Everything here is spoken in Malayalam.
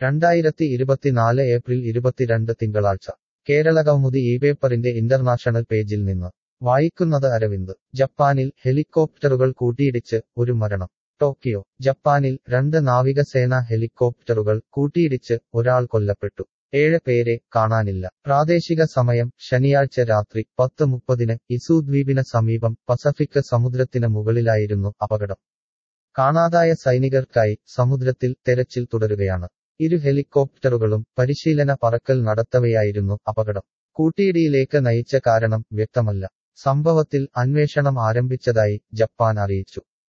രണ്ടായിരത്തി ഇരുപത്തിനാല് ഏപ്രിൽ ഇരുപത്തിരണ്ട് തിങ്കളാഴ്ച കേരളകൗമുദി ഈ പേപ്പറിന്റെ ഇന്റർനാഷണൽ പേജിൽ നിന്ന് വായിക്കുന്നത് അരവിന്ദ് ജപ്പാനിൽ ഹെലികോപ്റ്ററുകൾ കൂട്ടിയിടിച്ച് ഒരു മരണം ടോക്കിയോ ജപ്പാനിൽ രണ്ട് നാവികസേന ഹെലികോപ്റ്ററുകൾ കൂട്ടിയിടിച്ച് ഒരാൾ കൊല്ലപ്പെട്ടു ഏഴ് പേരെ കാണാനില്ല പ്രാദേശിക സമയം ശനിയാഴ്ച രാത്രി പത്ത് മുപ്പതിന് ഇസു ദ്വീപിന് സമീപം പസഫിക് സമുദ്രത്തിന് മുകളിലായിരുന്നു അപകടം കാണാതായ സൈനികർക്കായി സമുദ്രത്തിൽ തെരച്ചിൽ തുടരുകയാണ് ഇരു ഹെലികോപ്റ്ററുകളും പരിശീലന പറക്കൽ നടത്തവെയായിരുന്നു അപകടം കൂട്ടിയിടിയിലേക്ക് നയിച്ച കാരണം വ്യക്തമല്ല സംഭവത്തിൽ അന്വേഷണം ആരംഭിച്ചതായി ജപ്പാൻ അറിയിച്ചു